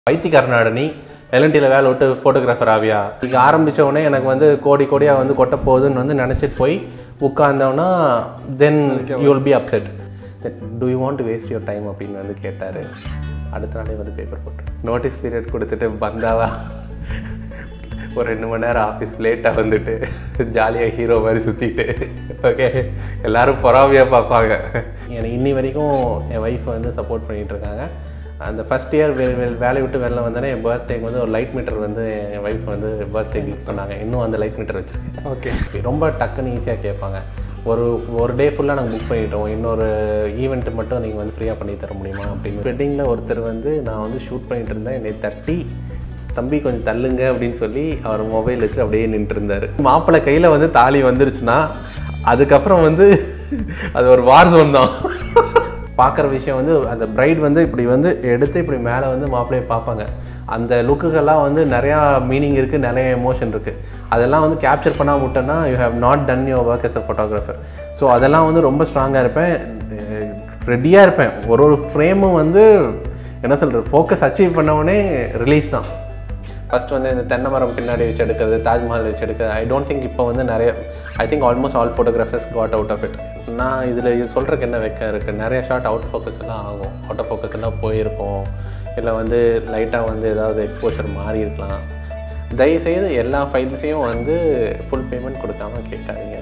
பைத்தியக்காரனாட நீ எல்என்டியில் வேலை விட்டு ஃபோட்டோகிராஃபர் ஆவியா இங்கே ஆரம்பிச்ச உடனே எனக்கு வந்து கோடி கோடியாக வந்து கொட்ட போகுதுன்னு வந்து நினச்சிட்டு போய் உட்கார்ந்தோன்னா then you will be upset to you want to waste your time அப்படின்னு வந்து கேட்டார் அடுத்த நாளே வந்து பேப்பர் போட்டு நோட்டீஸ் பீரியட் கொடுத்துட்டு பந்தாவா ஒரு ரெண்டு மணி நேரம் ஆஃபீஸ் லேட்டாக வந்துட்டு ஜாலியாக ஹீரோ மாதிரி சுற்றிட்டு ஓகே எல்லாரும் பொறாமையாக பார்ப்பாங்க எனக்கு இன்னி வரைக்கும் என் ஒய்ஃப் வந்து சப்போர்ட் பண்ணிகிட்டு இருக்காங்க அந்த ஃபஸ்ட் இயர் வேலையை விட்டு வெளில வந்தோடனே என் பர்த்டேக்கு வந்து ஒரு லைட் மீட்டர் வந்து என் ஒய்ஃப் வந்து பர்த்டே கிஃப்ட் பண்ணாங்க இன்னும் அந்த லைட் மீட்டர் வச்சுருக்கேன் ஓகே ரொம்ப டக்குன்னு ஈஸியாக கேட்பாங்க ஒரு ஒரு டே ஃபுல்லாக நாங்கள் புக் பண்ணிட்டோம் இன்னொரு ஈவெண்ட் மட்டும் நீங்கள் வந்து ஃப்ரீயாக பண்ணி தர முடியுமா அப்படின்னு வெட்டிங்கில் ஒருத்தர் வந்து நான் வந்து ஷூட் பண்ணிட்டு இருந்தேன் என்னை தட்டி தம்பி கொஞ்சம் தள்ளுங்க அப்படின்னு சொல்லி அவர் மொபைல் வச்சு அப்படியே நின்றுட்டு இருந்தார் மாப்பிள்ளை கையில் வந்து தாலி வந்துருச்சுன்னா அதுக்கப்புறம் வந்து அது ஒரு வார் ஜோன் தான் பார்க்குற விஷயம் வந்து அந்த பிரைட் வந்து இப்படி வந்து எடுத்து இப்படி மேலே வந்து மாப்பிள்ளையை பார்ப்பாங்க அந்த லுக்குகள்லாம் வந்து நிறையா மீனிங் இருக்குது நிறைய எமோஷன் இருக்குது அதெல்லாம் வந்து கேப்சர் பண்ணாம விட்டோன்னா you have not done your work as a photographer so அதெல்லாம் வந்து ரொம்ப ஸ்ட்ராங்காக இருப்பேன் ரெடியாக இருப்பேன் ஒரு ஒரு ஃப்ரேமும் வந்து என்ன சொல்கிறது ஃபோக்கஸ் அச்சீவ் பண்ணவுடனே ரிலீஸ் தான் ஃபர்ஸ்ட் வந்து இந்த தென்னை மரம் பின்னாடி வச்சு எடுக்கிறது தாஜ்மஹால் வச்சு எடுக்கிறது ஐ டோன்ட் திங்க் இப்போ வந்து நிறைய I think almost all photographers got out of it நான் இதில் இது சொல்கிறதுக்கு என்ன வைக்க இருக்குது நிறைய ஷார்ட் அவுட் ஃபோக்கஸ் எல்லாம் ஆகும் அவுட் ஆஃப் ஃபோக்கஸ் எல்லாம் போயிருக்கும் இல்லை வந்து லைட்டாக வந்து ஏதாவது எக்ஸ்போஷர் மாறி இருக்கலாம் தயவுசெய்து எல்லா ஃபைல்ஸையும் வந்து ஃபுல் பேமெண்ட் கொடுக்காம கேட்காதீங்க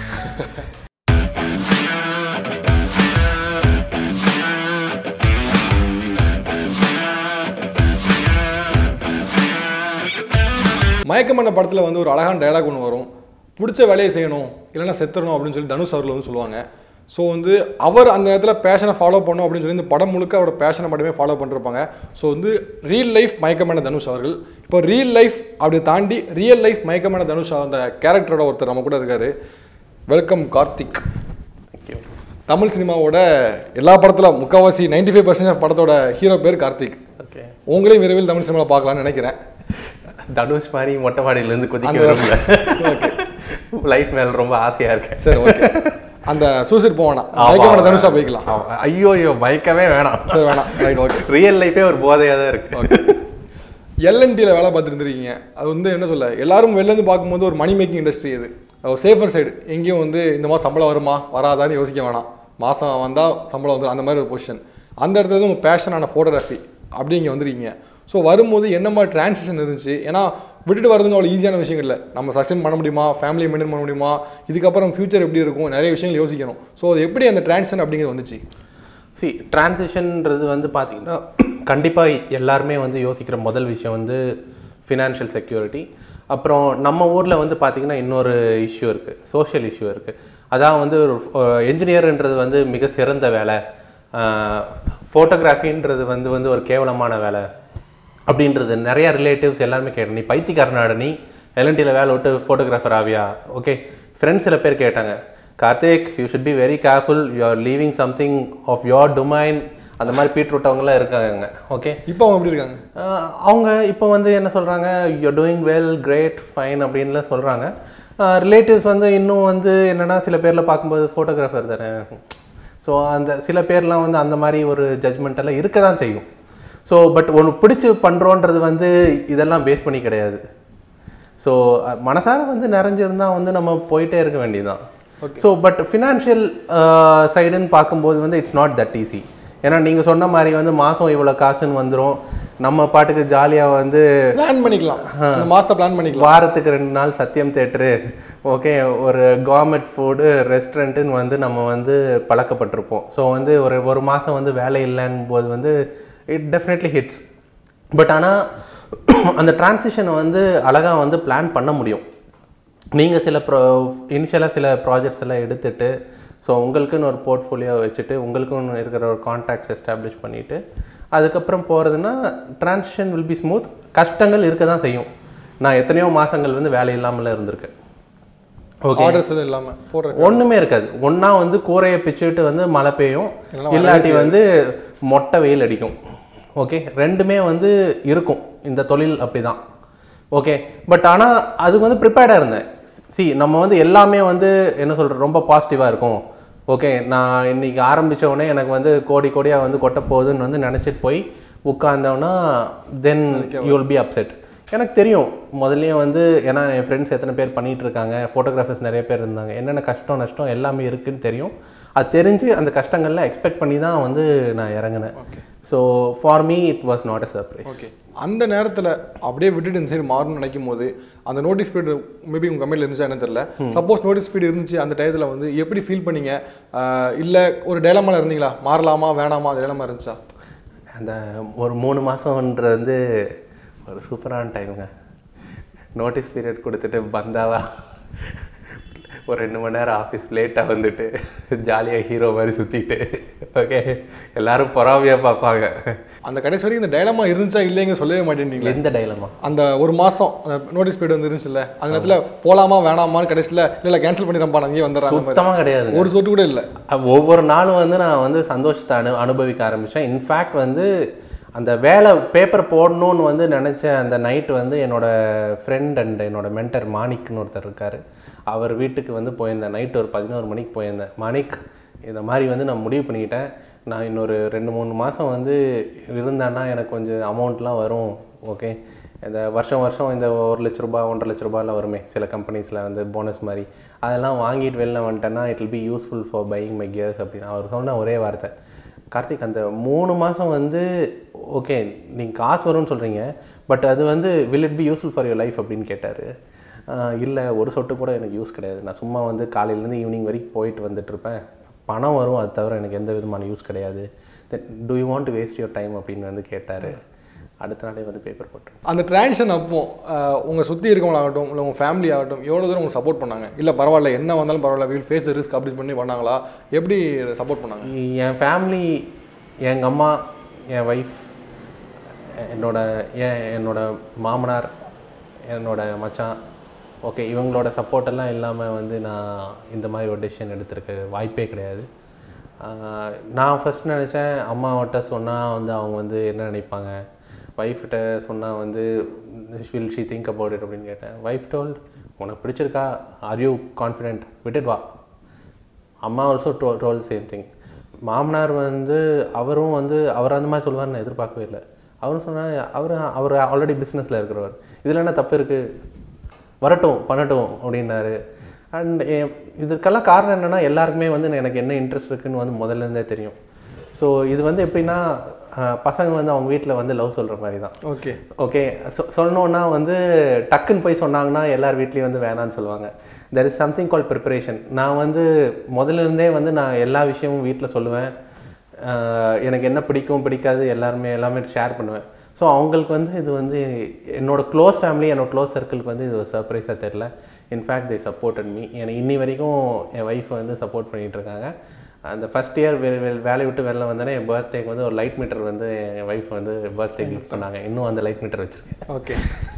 மயக்கமண்ட படத்தில் வந்து ஒரு அழகான டயலாக் ஒன்று வரும் பிடிச்ச வேலையை செய்யணும் இல்லைன்னா செத்துறணும் அப்படின்னு சொல்லி தனுஷ் அவர்கள் வந்து சொல்லுவாங்க ஸோ வந்து அவர் அந்த நேரத்தில் பேஷனை ஃபாலோ பண்ணணும் அப்படின்னு சொல்லி இந்த படம் முழுக்க அவரோட பேஷனை மட்டுமே ஃபாலோ பண்ணிருப்பாங்க ஸோ வந்து ரியல் லைஃப் மயக்கமான தனுஷ் அவர்கள் இப்போ ரியல் லைஃப் அப்படி தாண்டி ரியல் லைஃப் மயக்கமான தனுஷ் அந்த கேரக்டரோட ஒருத்தர் நம்ம கூட இருக்காரு வெல்கம் கார்த்திக் தேங்க்யூ தமிழ் சினிமாவோட எல்லா படத்தில் முக்கால்வாசி நைன்டி ஃபைவ் பர்சன்ட் படத்தோட ஹீரோ பேர் கார்த்திக் ஓகே உங்களையும் விரைவில் தமிழ் சினிமாவில் பார்க்கலாம்னு நினைக்கிறேன் தனுஷ் மாதிரி மொட்டை மாடியிலேருந்து குதிக்க விரும்பல லைஃப் மேலே ரொம்ப ஆசையாக இருக்கேன் சரி ஓகே அந்த சூசைட் போவானா மயக்கமான தனுஷா போய்க்கலாம் ஆமா. ஐயோ ஐயோ பயக்கவே வேணாம் சரி வேணாம் ரைட் ஓகே ரியல் லைஃபே ஒரு போதையாக தான் இருக்கு எல்என்டியில் வேலை பார்த்துட்டு இருந்திருக்கீங்க அது வந்து என்ன சொல்ல எல்லாரும் வெளிலேருந்து பார்க்கும்போது ஒரு மணி மேக்கிங் இண்டஸ்ட்ரி இது ஒரு சேஃபர் சைடு எங்கேயும் வந்து இந்த மாதிரி சம்பளம் வருமா வராதான்னு யோசிக்க வேணாம் மாதம் வந்தால் சம்பளம் வந்துடும் அந்த மாதிரி ஒரு பொசிஷன் அந்த இடத்துல வந்து உங்கள் பேஷனான ஃபோட்டோகிராஃபி அப்படி இங்கே வந்திருக்கீங்க ஸோ வரும்போது என்ன மாதிரி டிரான்சிஷன் இருந்துச்சு ஏன்னா விட்டுட்டு வரதுங்க அவ்வளோ ஈஸியான விஷயம் இல்லை நம்ம சஸ்டெயின் பண்ண முடியுமா ஃபேமிலி மெயின்டைன் பண்ண முடியுமா இதுக்கப்புறம் ஃபியூச்சர் எப்படி இருக்கும் நிறைய விஷயங்கள் யோசிக்கணும் ஸோ அது எப்படி அந்த டிரான்சிஷன் அப்படிங்கிறது வந்துச்சு சி டிரான்சிஷன்ன்றது வந்து பார்த்தீங்கன்னா கண்டிப்பாக எல்லாருமே வந்து யோசிக்கிற முதல் விஷயம் வந்து ஃபினான்ஷியல் செக்யூரிட்டி அப்புறம் நம்ம ஊரில் வந்து பார்த்திங்கன்னா இன்னொரு இஷ்யூ இருக்குது சோஷியல் இஷ்யூ இருக்குது அதான் வந்து ஒரு என்ஜினியர்ன்றது வந்து மிக சிறந்த வேலை ஃபோட்டோகிராஃபின்றது வந்து வந்து ஒரு கேவலமான வேலை அப்படின்றது நிறைய ரிலேட்டிவ்ஸ் எல்லாருமே கேட்டேன் நீ பைத்தியக்காரனாட நீ எல்என்டியில் வேலை விட்டு ஃபோட்டோகிராஃபர் ஆவியா ஓகே ஃப்ரெண்ட்ஸ் சில பேர் கேட்டாங்க Karthik you should be very careful you are leaving something of your domain அந்த மாதிரி பீட் விட்டவங்களாம் இருக்காங்க ஓகே இப்போ அவங்க எப்படி இருக்காங்க அவங்க இப்போ வந்து என்ன சொல்கிறாங்க you doing well great fine அப்படின்லாம் சொல்கிறாங்க ரிலேட்டிவ்ஸ் வந்து இன்னும் வந்து என்னென்னா சில பேரில் பார்க்கும்போது ஃபோட்டோகிராஃபர் தானே ஸோ அந்த சில பேர்லாம் வந்து அந்த மாதிரி ஒரு ஜட்ஜ்மெண்ட் எல்லாம் இருக்க தான் செய்யும் ஸோ பட் ஒன்று பிடிச்சி பண்ணுறோன்றது வந்து இதெல்லாம் பேஸ் பண்ணி கிடையாது ஸோ மனசார வந்து நிறைஞ்சிருந்தா வந்து நம்ம போயிட்டே இருக்க வேண்டியதுதான் ஸோ பட் ஃபினான்ஷியல் சைடுன்னு பார்க்கும்போது வந்து இட்ஸ் நாட் தட் ஈஸி ஏன்னா நீங்கள் சொன்ன மாதிரி வந்து மாதம் இவ்வளோ காசுன்னு வந்துடும் நம்ம பாட்டுக்கு ஜாலியாக வந்து பிளான் பண்ணிக்கலாம் அந்த மாதத்தை பிளான் பண்ணிக்கலாம் வாரத்துக்கு ரெண்டு நாள் சத்தியம் தேட்டரு ஓகே ஒரு கவர்மெண்ட் ஃபுட்டு ரெஸ்டாரண்ட்டுன்னு வந்து நம்ம வந்து பழக்கப்பட்டிருப்போம் ஸோ வந்து ஒரு ஒரு மாதம் வந்து வேலை இல்லைன்னு போது வந்து இட் டெஃபினெட்லி ஹிட்ஸ் பட் ஆனால் அந்த டிரான்சிஷனை வந்து அழகாக வந்து பிளான் பண்ண முடியும் நீங்கள் சில ப்ரோ இனிஷியலாக சில ப்ராஜெக்ட்ஸ் எல்லாம் எடுத்துட்டு ஸோ உங்களுக்குன்னு ஒரு போர்ட்ஃபோலியோ வச்சுட்டு உங்களுக்குன்னு இருக்கிற ஒரு கான்டாக்ட்ஸ் எஸ்டாப்ளிஷ் பண்ணிவிட்டு அதுக்கப்புறம் போகிறதுனா டிரான்சிஷன் வில் பி ஸ்மூத் கஷ்டங்கள் இருக்க தான் செய்யும் நான் எத்தனையோ மாதங்கள் வந்து வேலை இல்லாமல் இருந்திருக்கேன் ஓகே ஆர்டர்ஸ் எதுவும் இல்லாமல் போடுற ஒன்றுமே இருக்காது ஒன்றா வந்து கூரையை பிச்சுக்கிட்டு வந்து மழை பெய்யும் இல்லைன்னா இல்லாட்டி வந்து மொட்டை வெயில் அடிக்கும் ஓகே ரெண்டுமே வந்து இருக்கும் இந்த தொழில் அப்படிதான் ஓகே பட் ஆனால் அதுக்கு வந்து ப்ரிப்பேர்டாக இருந்தேன் சி நம்ம வந்து எல்லாமே வந்து என்ன சொல்கிறது ரொம்ப பாசிட்டிவாக இருக்கும் ஓகே நான் இன்னைக்கு ஆரம்பிச்ச உடனே எனக்கு வந்து கோடி கோடியாக வந்து கொட்ட போகுதுன்னு வந்து நினச்சிட்டு போய் உட்காந்தோன்னா then you will be upset எனக்கு தெரியும் முதல்லயே வந்து ஏன்னா என் ஃப்ரெண்ட்ஸ் எத்தனை பேர் பண்ணிட்டு இருக்காங்க ஃபோட்டோகிராஃபர்ஸ் நிறைய பேர் இருந்தாங்க என்னென்ன கஷ்டம் நஷ்டம் எல்லாமே இருக்குன்னு தெரியும் அது தெரிஞ்சு அந்த கஷ்டங்கள்லாம் எக்ஸ்பெக்ட் பண்ணி தான் வந்து நான் இறங்கினேன் so for me it was not a surprise okay அந்த நேரத்தில் அப்படியே விட்டுட்டு இந்த சைடு மாறணும்னு நினைக்கும் போது அந்த நோட்டீஸ் ஸ்பீடு மேபி உங்கள் கம்பெனியில் இருந்துச்சா என்ன தெரியல சப்போஸ் நோட்டீஸ் ஸ்பீடு இருந்துச்சு அந்த டயத்தில் வந்து எப்படி ஃபீல் பண்ணீங்க இல்லை ஒரு டேலமால இருந்தீங்களா மாறலாமா வேணாமா அந்த டேலமா இருந்துச்சா அந்த ஒரு மூணு மாதம்ன்றது வந்து ஒரு சூப்பரான டைமுங்க நோட்டீஸ் பீரியட் கொடுத்துட்டு பந்தாவா ஒரு ரெண்டு மணி நேரம் ஆஃபீஸ் லேட்டாக வந்துட்டு ஜாலியாக ஹீரோ மாதிரி சுற்றிட்டு ஓகே எல்லாரும் பொறாமையாக பார்ப்பாங்க அந்த கடைசி வரைக்கும் இந்த டயலமா இருந்துச்சா இல்லைங்க சொல்லவே மாட்டேன்றீங்களே எந்த டைலமா அந்த ஒரு மாதம் நோட்டீஸ் பீரியட் வந்து இருந்துச்சுல்ல அந்த நேரத்தில் போகலாமா வேணாமான்னு கடைசியில் இல்லை இல்லை கேன்சல் பண்ணிடுறப்பா நான் இங்கே வந்துடுறேன் அந்த மாதிரி சுத்தமாக கிடையாது ஒரு சொட்டு கூட இல்லை அஹ் ஒவ்வொரு நாளும் வந்து நான் வந்து சந்தோஷத்தை அனு அனுபவிக்க ஆரம்பித்தேன் இன்ஃபேக்ட் வந்து அந்த வேலை பேப்பர் போடணும்னு வந்து நினச்ச அந்த நைட்டு வந்து என்னோட ஃப்ரெண்ட் அண்ட் என்னோட மென்டர் மாணிக்னு ஒருத்தர் இருக்கார் அவர் வீட்டுக்கு வந்து போயிருந்தேன் நைட் ஒரு பதினோரு மணிக்கு போயிருந்தேன் மாணிக் இந்த மாதிரி வந்து நான் முடிவு பண்ணிக்கிட்டேன் நான் இன்னொரு ரெண்டு மூணு மாதம் வந்து இருந்தேன்னா எனக்கு கொஞ்சம் அமௌண்ட்லாம் வரும் ஓகே இந்த வருஷம் வருஷம் இந்த ஒரு லட்ச ரூபாய் ஒன்றரை லட்ச ரூபாய்லாம் வருமே சில கம்பெனிஸில் வந்து போனஸ் மாதிரி அதெல்லாம் வாங்கிட்டு வெளில வந்துட்டேன்னா it will be useful for buying my gears அப்படின்னு அவர் சொன்ன ஒரே வார்த்தை கார்த்திக் அந்த மூணு மாதம் வந்து ஓகே நீங்கள் காசு வரும்னு சொல்கிறீங்க பட் அது வந்து will it be useful for your life அப்படின்னு கேட்டார் இல்லை ஒரு சொட்டு கூட எனக்கு யூஸ் கிடையாது நான் சும்மா வந்து காலையிலேருந்து ஈவினிங் வரைக்கும் போயிட்டு வந்துட்டு இருப்பேன் பணம் வரும் அது தவிர எனக்கு எந்த விதமான யூஸ் கிடையாது then to you want to waste your time அப்படின்னு வந்து கேட்டார் அடுத்த நாளே வந்து பேப்பர் போட்டு அந்த ட்ரான்ஷன் அப்போ அஹ், உங்க சுற்றி இருக்கவங்களாகட்டும் இல்லை உங்கள் ஃபேமிலி ஆகட்டும் எவ்வளோ தூரம் உங்களுக்கு சப்போர்ட் பண்ணாங்க இல்லை பரவாயில்ல என்ன வந்தாலும் பரவாயில்ல வில் ஃபேஸ் த ரிஸ்க் அப்படி பண்ணி பண்ணாங்களா எப்படி சப்போர்ட் பண்ணாங்க என் ஃபேமிலி எங்கள் அம்மா என் ஒய்ஃப் என்னோட என் என்னோட மாமனார் என்னோட மச்சான் ஓகே இவங்களோட சப்போர்ட் எல்லாம் இல்லாமல் வந்து நான் இந்த மாதிரி ஒரு டெசிஷன் எடுத்திருக்க வாய்ப்பே கிடையாது ஆஹ் நான் ஃபஸ்ட் நினச்சேன் அம்மாவிட்ட சொன்னால் வந்து அவங்க வந்து என்ன நினைப்பாங்க ஒய்ஃப்கிட்ட சொன்னால் வந்து will she think about it அப்படின்னு கேட்டேன் ஒய்ஃப் டோல்ட் உனக்கு பிடிச்சிருக்கா ஆர் யூ கான்ஃபிடென்ட் விட்டுட்டு வா அம்மா ஆல்சோ டோ டோல் சேம் திங் மாமனார் வந்து அவரும் வந்து அவர் அந்த மாதிரி சொல்லுவார்னு நான் எதிர்பார்க்கவே இல்லை அவரும் சொன்னார் அவர் அவர் ஆல்ரெடி பிஸ்னஸில் இருக்கிறவர் இதில் என்ன தப்பு இருக்குது வரட்டும் பண்ணட்டும் அப்படின்னாரு அண்ட் இதுக்கெல்லாம் காரணம் என்னென்னா எல்லாருக்குமே வந்து எனக்கு என்ன இன்ட்ரெஸ்ட் இருக்குன்னு வந்து முதல்ல இருந்தே தெரியும் ஸோ இது வந்து எப்படின்னா அஹ், பசங்க வந்து அவங்க வீட்டில் வந்து லவ் சொல்கிற மாதிரி தான் ஓகே ஓகே சொ சொன்னோன்னா வந்து டக்குன்னு போய் சொன்னாங்கன்னா எல்லார் வீட்லேயும் வந்து வேணான்னு சொல்லுவாங்க there is something call preparation நான் வந்து முதல்ல இருந்தே வந்து நான் எல்லா விஷயமும் வீட்டில் சொல்லுவேன் ஆஹ் எனக்கு என்ன பிடிக்கும் பிடிக்காது எல்லாருமே எல்லாமே ஷேர் பண்ணுவேன் ஸோ அவங்களுக்கு வந்து இது வந்து என்னோட க்ளோஸ் ஃபேமிலி என்னோட க்ளோஸ் சர்க்கிளுக்கு வந்து இது ஒரு சர்ப்ரைஸாக தெரில இன்ஃபேக்ட் தே சப்போர்ட்டட் மீ எனக்கு இன்னி வரைக்கும் என் ஒய்ஃப் வந்து சப்போர்ட் பண்ணிகிட்டு இருக்காங்க அந்த ஃபஸ்ட் இயர் வேலையை விட்டு வெளில வந்தோடனே என் பர்த்டேக்கு வந்து ஒரு லைட் மீட்டர் வந்து என் ஒய்ஃப் வந்து பர்த்டே கிஃப்ட் பண்ணாங்க இன்னும் அந்த லைட் மீட்டர் வச்சுருக்கேன் ஓகே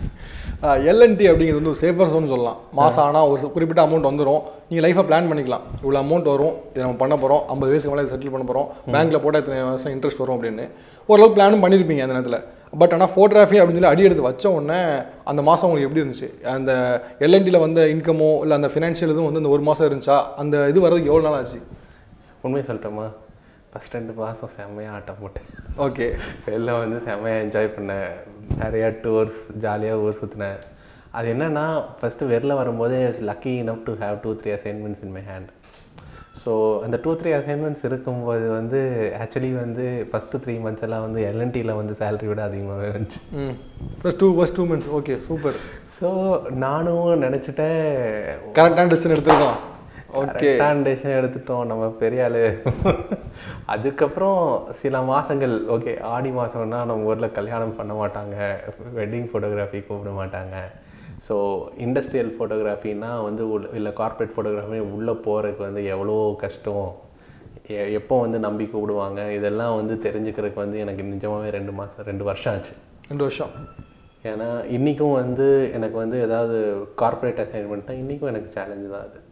எல்என்டி அப்படிங்கிறது வந்து ஒரு சேஃபர் சோன் சொல்லலாம் மாதம் ஆனால் ஒரு குறிப்பிட்ட அமௌண்ட் வந்துடும் நீங்கள் லைஃப்பை பிளான் பண்ணிக்கலாம் இவ்வளோ அமௌண்ட் வரும் இதை நம்ம பண்ண போகிறோம் ஐம்பது வயசுக்கு மேலே செட்டில் பண்ண போகிறோம் பேங்க்கில் போட்டால் இத்தனை வருஷம் இன்ட்ரெஸ்ட் வரும் அப்படின்னு ஓரளவுக்கு பிளானும் பண்ணியிருப்பீங்க அந்த நேரத்தில் பட் ஆனால் ஃபோட்டோகிராஃபி அப்படின்னு சொல்லி அடி எடுத்து வச்ச உடனே அந்த மாதம் உங்களுக்கு எப்படி இருந்துச்சு அந்த எல்என்டியில் வந்த இன்கமோ இல்லை அந்த ஃபினான்ஷியல் இதுவும் வந்து இந்த ஒரு மாதம் இருந்துச்சா அந்த இது வரதுக்கு எவ்வளோ நாள் ஆச்சு உண்மையை சொல்லட்டுமா ஃபஸ்ட் ரெண்டு மாதம் செம்மையாக ஆட்டம் போட்டேன் ஓகே வெளில வந்து செம்மையாக என்ஜாய் பண்ணேன் நிறையா டூர்ஸ் ஜாலியாக ஊர் சுற்றினேன் அது என்னன்னா ஃபஸ்ட்டு வெளில வரும்போதே lucky enough to have two three assignments in my hand so அந்த டூ த்ரீ அசைன்மெண்ட்ஸ் இருக்கும்போது வந்து ஆக்சுவலி வந்து ஃபஸ்ட்டு த்ரீ மந்த்ஸ் எல்லாம் வந்து எல்என்டியில் வந்து சேலரி விட அதிகமாகவே இருந்துச்சு ம் plus two plus two months okay super so நானும் நினச்சிட்டேன் கரெக்டான டெசிஷன் எடுத்துருக்கோம் ஓகே கரெக்டான டெசிஷன் எடுத்துட்டோம் நம்ம பெரிய ஆளு அதுக்கப்புறம் சில மாதங்கள் ஓகே ஆடி மாதம்னா நம்ம ஊரில் கல்யாணம் பண்ண மாட்டாங்க வெட்டிங் ஃபோட்டோகிராஃபி கூப்பிட மாட்டாங்க ஸோ இண்டஸ்ட்ரியல் ஃபோட்டோகிராஃபின்னா வந்து உள்ள இல்லை கார்ப்பரேட் ஃபோட்டோகிராஃபி உள்ளே போகிறதுக்கு வந்து எவ்வளோ கஷ்டம் எ- எப்போ வந்து நம்பி கூப்பிடுவாங்க இதெல்லாம் வந்து தெரிஞ்சுக்கிறதுக்கு வந்து எனக்கு நிஜமாவே ரெண்டு மாதம் ரெண்டு வருஷம் ஆச்சு ரெண்டு வருஷம் ஏன்னா இன்றைக்கும் வந்து எனக்கு வந்து ஏதாவது கார்ப்பரேட் அசைன்மெண்ட்னா இன்றைக்கும் எனக்கு சேலஞ்சு தான் அது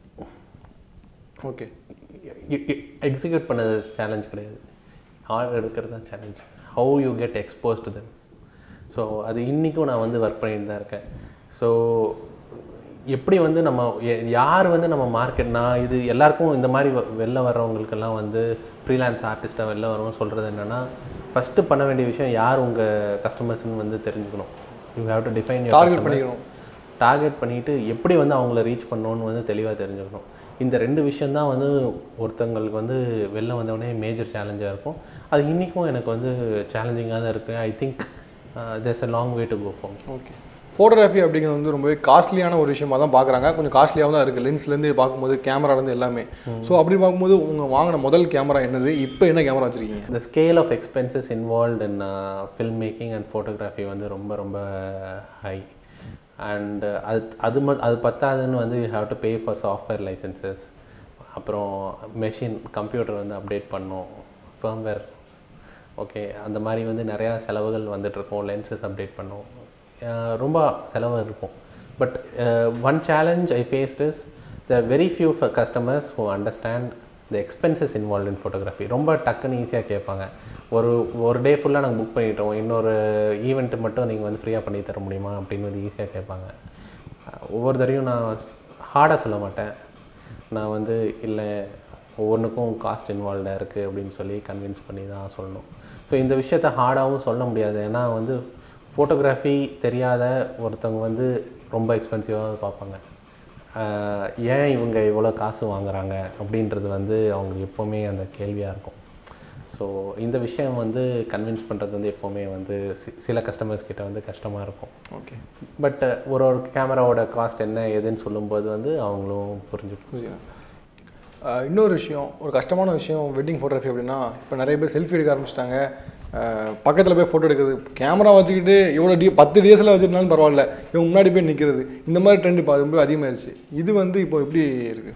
ஓகே எக்ஸிக்யூட் பண்ணது சேலஞ்ச் கிடையாது ஆர்டர் எடுக்கிறது தான் challenge how you get expose to them so அது இன்றைக்கும் நான் வந்து ஒர்க் பண்ணிட்டு தான் இருக்கேன் ஸோ எப்படி வந்து நம்ம எ- யார் வந்து நம்ம மார்க்கெட் நான் இது எல்லாருக்கும் இந்த மாதிரி வ- வெளில வர்றவங்களுக்கெல்லாம் வந்து ஃப்ரீலான்ஸ் ஆர்டிஸ்ட்டாக வெளில வரவும் சொல்கிறது என்னென்னா ஃபஸ்ட்டு பண்ண வேண்டிய விஷயம் யார் உங்கள் கஸ்டமர்ஸ்னு வந்து தெரிஞ்சுக்கணும் you have to define target பண்ணிக்கணும் டார்கெட் பண்ணிவிட்டு எப்படி வந்து அவங்கள ரீச் பண்ணணும்னு வந்து தெளிவாக தெரிஞ்சுக்கணும் இந்த ரெண்டு விஷயந்தான் வந்து ஒருத்தங்களுக்கு வந்து வெளில வந்தவொடனே மேஜர் சேலஞ்சாக இருக்கும் அது இன்றைக்கும் எனக்கு வந்து சேலஞ்சிங்காக தான் இருக்குது I think there's a long way to go form okay photography அப்படிங்கிறது வந்து ரொம்பவே காஸ்ட்லியான ஒரு விஷயமா தான் பார்க்குறாங்க கொஞ்சம் காஸ்ட்லியாகவும் தான் இருக்குது லென்ஸ்லேருந்து பார்க்கும்போது கேமராலேருந்து எல்லாமே ஸோ அப்படி பார்க்கும்போது உங்கள் வாங்கின முதல் கேமரா என்னது இப்போ என்ன கேமரா வச்சுருக்கீங்க the scale of expenses involved in uh, film making and photography வந்து ரொம்ப ரொம்ப ஹை அண்ட் அது அது மட் அது பத்தாதுன்னு வந்து you have to pay for software licences அப்புறம் மெஷின் கம்ப்யூட்டர் வந்து அப்டேட் பண்ணோம் ஃபர்ம்வேர் ஓகே அந்த மாதிரி வந்து நிறையா செலவுகள் வந்துட்டுருக்கும் லென்சஸ் அப்டேட் பண்ணோம் அஹ் ரொம்ப செலவு இருக்கும் but one challenge I faced is the very few customers who understand the expenses involve in photography ரொம்ப டக்குன்னு ஈஸியாக கேட்பாங்க ஒரு ஒரு டே ஃபுல்லாக நாங்கள் புக் பண்ணிட்டோம் இன்னொரு ஈவெண்ட் மட்டும் நீங்கள் வந்து ஃப்ரீயாக பண்ணி தர முடியுமா அப்படின்னு வந்து ஈஸியாக கேட்பாங்க அஹ் ஒவ்வொரு தடையும் நான் ஹார்டாக சொல்ல மாட்டேன் நான் வந்து இல்லை ஒவ்வொன்றுக்கும் காஸ்ட் இன்வால்வ்டாக இருக்குது அப்படின்னு சொல்லி கன்வின்ஸ் பண்ணி தான் சொல்லணும் ஸோ இந்த விஷயத்த ஹார்டாகவும் சொல்ல முடியாது ஏன்னா வந்து ஃபோட்டோகிராஃபி தெரியாத ஒருத்தவங்க வந்து ரொம்ப எக்ஸ்பென்சிவாக பார்ப்பாங்க ஆஹ் ஏன் இவங்க இவ்வளோ காசு வாங்குறாங்க அப்படின்றது வந்து அவங்களுக்கு எப்போவுமே அந்த கேள்வியாக இருக்கும் ஸோ இந்த விஷயம் வந்து கன்வின்ஸ் பண்ணுறது வந்து எப்போவுமே வந்து சி- சில கஸ்டமர்ஸ் கிட்ட வந்து கஷ்டமாக இருக்கும் ஓகே பட் ஒரு ஒரு கேமராவோட காஸ்ட் என்ன ஏதுன்னு சொல்லும்போது வந்து அவங்களும் புரிஞ்சுக்கும் புரியுதுண்ணா ஆஹ் இன்னொரு விஷயம் ஒரு கஷ்டமான விஷயம் வெட்டிங் ஃபோட்டோகிராஃபி அப்படின்னா இப்போ நிறைய பேர் செல்ஃபி எடுக்க ஆரம்பிச்சிட்டாங்க பக்கத்தில் போய் ஃபோட்டோ எடுக்கிறது கேமரா வச்சுக்கிட்டு இவ்வளோ டி பத்து டிஎஸ்எல் வச்சுருந்தாலும் பரவாயில்ல இவங்க முன்னாடி போய் நிற்கிறது இந்த மாதிரி ட்ரெண்ட் இப்போ ரொம்ப அதிகமாகிடுச்சு இது வந்து இப்போ எப்படி இருக்குது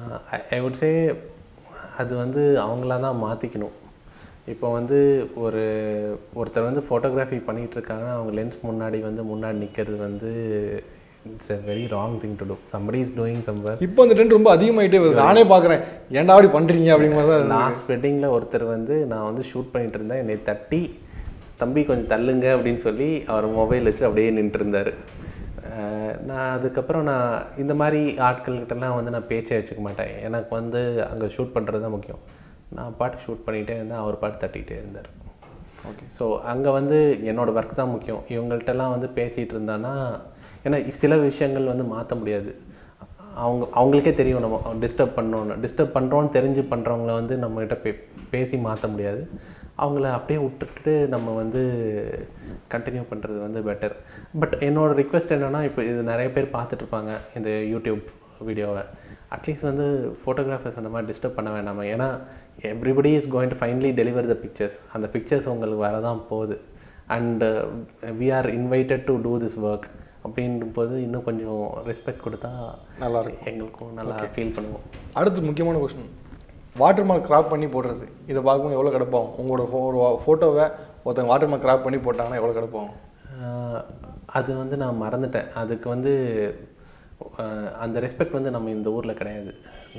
ஐ வுட் சே அது வந்து அவங்களா தான் மாற்றிக்கணும் இப்போ வந்து ஒரு ஒருத்தர் வந்து ஃபோட்டோகிராஃபி பண்ணிகிட்டு இருக்காங்க அவங்க லென்ஸ் முன்னாடி வந்து முன்னாடி நிற்கிறது வந்து it's a very wrong thing to do somebody is doing somewhere இப்போ அந்த ட்ரெண்ட் ரொம்ப அதிகமாகிட்டே வருது நானே பார்க்குறேன் ஏன்டா அப்படி பண்ணுறீங்க அப்படிங்கிற மாதிரி தான் இருக்கு. லாஸ்ட் வெட்டிங்கில் ஒருத்தர் வந்து நான் வந்து ஷூட் பண்ணிட்டு இருந்தேன் என்னை தட்டி தம்பி கொஞ்சம் தள்ளுங்க அப்படின்னு சொல்லி அவர் மொபைல் வச்சு அப்படியே நின்றுட்டு இருந்தார் நான் அதுக்கப்புறம் நான் இந்த மாதிரி ஆட்கள்கிட்டலாம் வந்து நான் பேச்சே வச்சுக்க மாட்டேன் எனக்கு வந்து அங்கே ஷூட் பண்ணுறது தான் முக்கியம் நான் பாட்டு ஷூட் பண்ணிகிட்டே இருந்தேன் அவர் பாட்டு தட்டிகிட்டே இருந்தார் ஓகே ஸோ அங்கே வந்து என்னோட ஒர்க் தான் முக்கியம் இவங்கள்ட்டலாம் வந்து பேசிகிட்டு இருந்தான்னா ஏன்னா சில விஷயங்கள் வந்து மாற்ற முடியாது அவங்க அவங்களுக்கே தெரியும் நம்ம டிஸ்டர்ப் பண்ணோன்னு டிஸ்டர்ப் பண்ணுறோன்னு தெரிஞ்சு பண்ணுறவங்கள வந்து நம்மகிட்ட பே பேசி மாற்ற முடியாது அவங்கள அப்படியே விட்டுட்டு நம்ம வந்து கண்டினியூ பண்ணுறது வந்து பெட்டர் பட் என்னோட ரிக்வெஸ்ட் என்னென்னா இப்போ இது நிறைய பேர் பார்த்துட்டு இருப்பாங்க இந்த யூடியூப் வீடியோவை அட்லீஸ்ட் வந்து ஃபோட்டோகிராஃபர்ஸ் அந்த மாதிரி டிஸ்டர்ப் பண்ண வேண்டாமா ஏன்னா everybody is going to finally deliver the pictures அந்த பிக்சர்ஸ் உங்களுக்கு வரதான் போகுது and we are invited to do this work அப்படின்னும் இன்னும் கொஞ்சம் ரெஸ்பெக்ட் கொடுத்தா நல்லா எங்களுக்கும் நல்லா ஃபீல் பண்ணுவோம் அடுத்து முக்கியமான கொஸ்டின் வாட்டர் மார்க் கிராப் பண்ணி போடுறது இதை பார்க்கும்போது எவ்வளோ கிடப்பாகும் உங்களோட ஃபோ ஒரு ஃபோட்டோவை ஒருத்தங்க வாட்டர் மார்க் கிராப் பண்ணி போட்டாங்கன்னா எவ்வளோ கிடப்பாகும் ஆஹ் அது வந்து நான் மறந்துட்டேன் அதுக்கு வந்து ஆஹ் அந்த ரெஸ்பெக்ட் வந்து நம்ம இந்த ஊரில் கிடையாது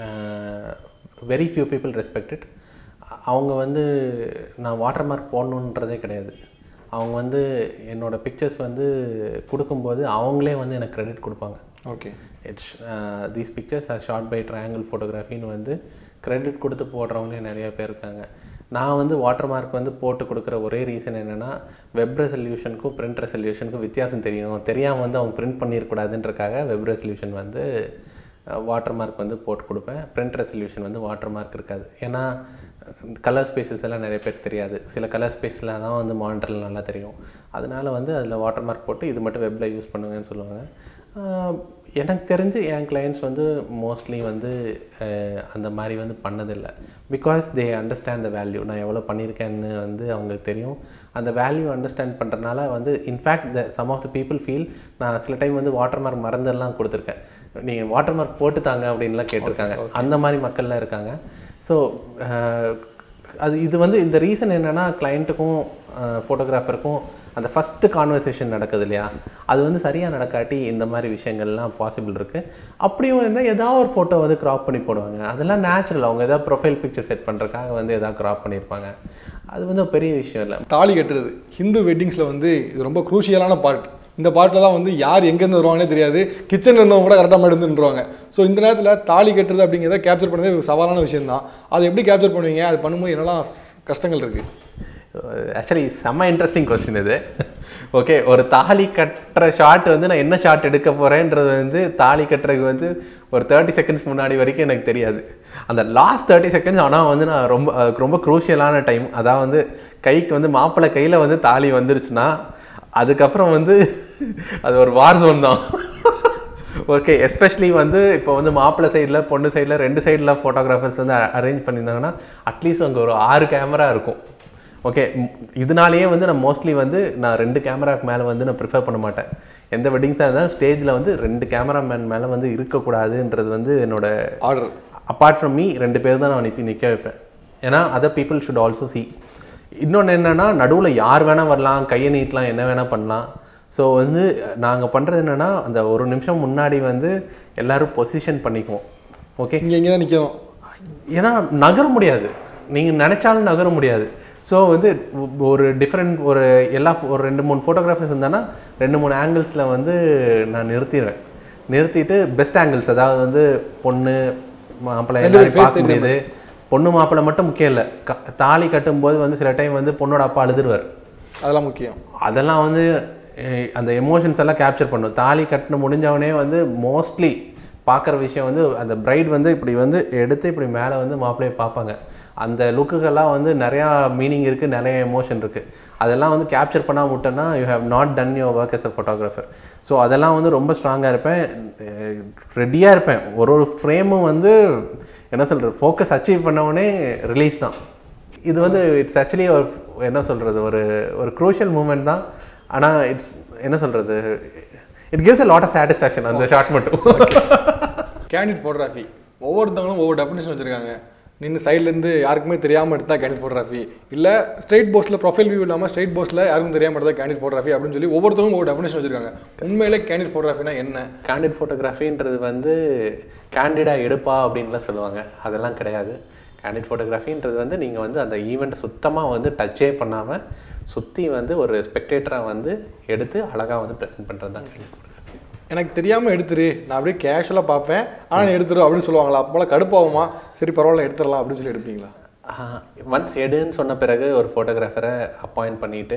வெரி ஃபியூ பீப்புள் ரெஸ்பெக்டட் அவங்க வந்து நான் வாட்டர் மார்க் போடணுன்றதே கிடையாது அவங்க வந்து என்னோட பிக்சர்ஸ் வந்து கொடுக்கும்போது அவங்களே வந்து எனக்கு கிரெடிட் கொடுப்பாங்க okay it's these pictures are shot by Triangle ஃபோட்டோகிராஃபின்னு வந்து கிரெடிட் கொடுத்து போடுறவங்களே நிறைய பேர் இருக்காங்க நான் வந்து வாட்டர் மார்க் வந்து போட்டு கொடுக்குற ஒரே ரீசன் என்னென்னா வெப் ரெசல்யூஷனுக்கும் பிரிண்ட் ரெசல்யூஷனுக்கும் வித்தியாசம் தெரியணும் தெரியாமல் வந்து அவங்க பிரிண்ட் பண்ணிடக்கூடாதுன்றக்காக வெப் ரெசல்யூஷன் வந்து வாட்டர் மார்க் வந்து போட்டு கொடுப்பேன் பிரிண்ட் ரெசல்யூஷன் வந்து வாட்டர் மார்க் இருக்காது ஏன்னா கலர் ஸ்பேசஸ் எல்லாம் நிறைய பேருக்கு தெரியாது சில கலர் ஸ்பேஸில் தான் வந்து மானிட்டரில் நல்லா தெரியும் அதனால வந்து அதில் வாட்டர் மார்க் போட்டு இது மட்டும் வெப்பில் யூஸ் பண்ணுங்கன்னு சொல்லுவாங்க ஆஹ் எனக்கு தெரிஞ்சு என் கிளையண்ட்ஸ் வந்து மோஸ்ட்லி வந்து அஹ் அந்த மாதிரி வந்து பண்ணதில்லை because they understand the value நான் எவ்வளோ பண்ணியிருக்கேன்னு வந்து அவங்களுக்கு தெரியும் அந்த வேல்யூ அண்டர்ஸ்டாண்ட் பண்ணுறதுனால வந்து in fact the some of the people feel நான் சில டைம் வந்து வாட்டர் மார்க் மறந்தெல்லாம் கொடுத்துருக்கேன் நீங்கள் வாட்டர் மார்க் போட்டு தாங்க அப்படின்லாம் கேட்டிருக்காங்க அந்த மாதிரி மக்கள்லாம் இருக்காங்க ஸோ அது இது வந்து இந்த ரீசன் என்னென்னா கிளைண்ட்டுக்கும் ஃபோட்டோகிராஃபருக்கும் அந்த ஃபஸ்ட்டு கான்வர்சேஷன் நடக்குது இல்லையா அது வந்து சரியாக நடக்காட்டி இந்த மாதிரி விஷயங்கள்லாம் பாசிபிள் இருக்குது அப்படியும் இருந்தால் ஏதாவது ஒரு ஃபோட்டோ வந்து க்ராப் பண்ணி போடுவாங்க அதெல்லாம் நேச்சுரல் அவங்க ஏதாவது ப்ரொஃபைல் பிக்சர் செட் பண்ணுறதுக்காக வந்து எதாவது க்ராப் பண்ணியிருப்பாங்க அது வந்து ஒரு பெரிய விஷயம் இல்லை தாலி கட்டுறது ஹிந்து வெட்டிங்ஸில் வந்து இது ரொம்ப குரூஷியலான பார்ட் இந்த பார்ட்டில் தான் வந்து யார் எங்கேருந்து வருவாங்கன்னே தெரியாது கிச்சன் இருந்தவங்க கூட கரெக்டாக எடுத்துருவாங்க ஸோ இந்த நேரத்தில் தாலி கட்டுறது அப்படிங்கிறத கேப்சர் பண்ணதே ஒரு சவாலான விஷயம் தான் அதை எப்படி கேப்சர் பண்ணுவீங்க அது பண்ணும்போது என்னெல்லாம் கஷ்டங்கள் இருக்குது ஆக்சுவலி செம்ம இன்ட்ரெஸ்டிங் கொஸ்டின் இது ஓகே ஒரு தாலி கட்டுற ஷாட் வந்து நான் என்ன ஷாட் எடுக்க போகிறேன்றது வந்து தாலி கட்டுறதுக்கு வந்து ஒரு தேர்ட்டி செகண்ட்ஸ் முன்னாடி வரைக்கும் எனக்கு தெரியாது அந்த லாஸ்ட் தேர்ட்டி செகண்ட்ஸ் ஆனால் வந்து நான் ரொம்ப அதுக்கு ரொம்ப க்ரூஷியலான டைம் அதான் வந்து கைக்கு வந்து மாப்பிள்ளை கையில் வந்து தாலி வந்துருச்சுன்னா அதுக்கப்புறம் வந்து அது ஒரு வார் ஜோன் தான் ஓகே எஸ்பெஷலி வந்து இப்போ வந்து மாப்பிள்ளை சைடில் பொண்ணு சைடில் ரெண்டு சைடில் ஃபோட்டோகிராஃபர்ஸ் வந்து அரேஞ்ச் பண்ணியிருந்தாங்கன்னா அட்லீஸ்ட் அங்கே ஒரு ஆறு கேமரா இருக்கும் ஓகே இதனாலேயே வந்து நான் மோஸ்ட்லி வந்து நான் ரெண்டு கேமராக்கு மேலே வந்து நான் ப்ரிஃபர் பண்ண மாட்டேன் எந்த வெட்டிங்ஸாக இருந்தாலும் ஸ்டேஜில் வந்து ரெண்டு கேமராமேன் மேலே வந்து இருக்கக்கூடாதுன்றது வந்து என்னோட ஆர்டர் அப்பார்ட் ஃப்ரம் மீ ரெண்டு பேர் தான் நான் அனுப்பி நிற்க வைப்பேன் ஏன்னா other people should also see இன்னொன்று என்னென்னா நடுவில் யார் வேணால் வரலாம் கையை நீட்டலாம் என்ன வேணால் பண்ணலாம் ஸோ வந்து நாங்கள் பண்ணுறது என்னென்னா அந்த ஒரு நிமிஷம் முன்னாடி வந்து எல்லாரும் பொசிஷன் பண்ணிக்குவோம் ஓகே இங்கே இங்கே தான் நிற்கணும் ஏன்னா நகர முடியாது நீங்கள் நினச்சாலும் நகர முடியாது ஸோ வந்து ஒ- ஒரு டிஃப்ரெண்ட் ஒரு எல்லா ஒரு ரெண்டு மூணு ஃபோட்டோகிராஃபர்ஸ் இருந்தானா ரெண்டு மூணு ஆங்கிள்ஸில் வந்து நான் நிறுத்திடுவேன் நிறுத்திட்டு பெஸ்ட் ஆங்கிள்ஸ் அதாவது வந்து பொண்ணு மாப்பிள்ளை ரெண்டு எல்லாரும் face பார்க்க முடியுது பொண்ணு மாப்பிள்ளை மட்டும் முக்கியம் இல்லை க தாலி கட்டும்போது வந்து சில டைம் வந்து பொண்ணோட அப்பா அழுதுருவார் அதெல்லாம் முக்கியம் அதெல்லாம் வந்து அஹ், அந்த எமோஷன்ஸ் எல்லாம் கேப்சர் பண்ணும் தாலி கட்டின முடிஞ்சவனே வந்து மோஸ்ட்லி பார்க்குற விஷயம் வந்து அந்த பிரைட் வந்து இப்படி வந்து எடுத்து இப்படி மேலே வந்து மாப்பிள்ளையை பார்ப்பாங்க அந்த லுக்குக்கெல்லாம் வந்து நிறையா மீனிங் இருக்குது நிறைய எமோஷன் இருக்குது அதெல்லாம் வந்து கேப்சர் பண்ணாம விட்டேன்னா you have not done your work as a photographer so அதெல்லாம் வந்து ரொம்ப ஸ்ட்ராங்காக இருப்பேன் ரெடியாக இருப்பேன் ஒரு ஒரு ஃப்ரேமும் வந்து என்ன சொல்கிறது ஃபோக்கஸ் அச்சீவ் பண்ணவொடனே ரிலீஸ் தான் இது வந்து இட்ஸ் ஆக்சுவலி ஒரு என்ன சொல்கிறது ஒரு ஒரு க்ரூஷியல் மூமெண்ட் தான் ஆனால் இட்ஸ் என்ன சொல்கிறது it gives a lot of satisfaction அந்த ஷாட் மட்டும் கேண்டிட் ஃபோட்டோகிராஃபி ஒவ்வொருத்தவங்களும் ஒவ்வொரு டெஃபினேஷன் வச்சுருக்காங்க நின்று சைட்லேருந்து யாருக்குமே தெரியாமல் எடுத்தா கேண்டிட் ஃபோட்டோகிராஃபி இல்லை ஸ்ட்ரைட் போஸ்ட்டில் ப்ரொஃபைல் வியூ இல்லாமல் ஸ்ட்ரைட் போஸ்ட்டில் யாருக்கும் தெரியாமல் எடுத்தா கேண்டிட் ஃபோட்டோகிராஃபி அப்படின்னு சொல்லி ஒவ்வொருத்தவங்களும் ஒவ்வொரு டெஃபினேஷன் வச்சுருக்காங்க உண்மையிலே கேண்டிட் ஃபோட்டோகிராஃபினா என்ன கேண்டிட் ஃபோட்டோகிராஃபின்றது வந்து கேண்டிடாக எடுப்பா அப்படின்லாம் சொல்லுவாங்க அதெல்லாம் கிடையாது கேண்டிட் ஃபோட்டோகிராஃபின்றது வந்து நீங்கள் வந்து அந்த ஈவெண்ட்டை சுத்தமாக வந்து டச்சே பண்ணாமல் சுற்றி வந்து ஒரு ஸ்பெக்டேட்டராக வந்து எடுத்து அழகாக வந்து ப்ரெசென்ட் பண்ணுறது தான் கேண்டிட் ஃபோட்டோகிராஃபி எனக்கு தெரியாமல் எடுத்துரு நான் அப்படியே கேஷுவலாக பார்ப்பேன் ஆனால் நீ எடுத்துரு அப்படின்னு சொல்லுவாங்களா அப்போலாம் கடுப்பாகுமா சரி பரவாயில்ல எடுத்துடலாம் அப்படின்னு சொல்லி எடுப்பீங்களா ஒன்ஸ் எடுன்னு சொன்ன பிறகு ஒரு ஃபோட்டோகிராஃபரை அப்பாயிண்ட் பண்ணிவிட்டு